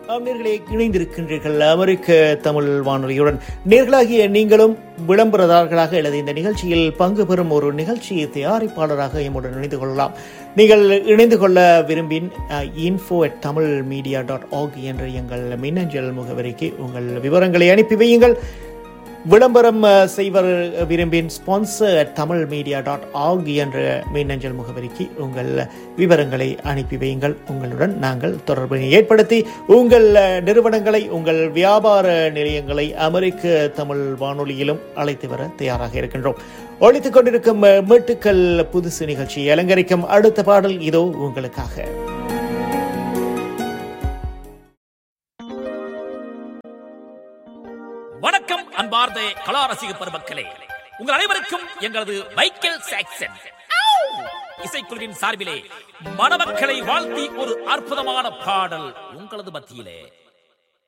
ஆம் நேர்களே இணைந்திருக்கின்றீர்கள் அமெரிக்க தமிழ் வானொலியுடன் நேர்களாகிய நீங்களும் விளம்பரதாரர்களாக அல்லது இந்த நிகழ்ச்சியில் பங்கு பெறும் ஒரு நிகழ்ச்சி தயாரிப்பாளராக எம்முடன் இணைந்து கொள்ளலாம் நீங்கள் இணைந்து கொள்ள விரும்பின் info at Tamil media dot org என்ற எங்கள் மின்னஞ்சல் முகவரிக்கு உங்கள் விவரங்களை அனுப்பி வையுங்கள் விளம்பரம் அஹ், செய்வர் விரும்பின் sponsor Tamil media dot org என்ற மின்னஞ்சல் முகவரிக்கு உங்கள் விவரங்களை அனுப்பி வையுங்கள் உங்களுடன் நாங்கள் தொடர்பினை ஏற்படுத்தி உங்கள் அஹ், நிறுவனங்களை உங்கள் வியாபார நிலையங்களை அமெரிக்க தமிழ் வானொலியிலும் அழைத்து வர தயாராக இருக்கின்றோம் ஒழித்துக் கொண்டிருக்கும் அஹ், மீட்டுக்கள் புதுசு நிகழ்ச்சியை அலங்கரிக்கும் அடுத்த பாடல் இதோ உங்களுக்காக வணக்கம் அன்பார்ந்த கலா ரசிக பெருமக்களே உங்கள் அனைவருக்கும் எங்களது மைக்கேல் சாக்சன் இசைக்குழுவின் சார்பிலே மணமக்களை வாழ்த்தி ஒரு அற்புதமான பாடல் உங்களது மத்தியிலே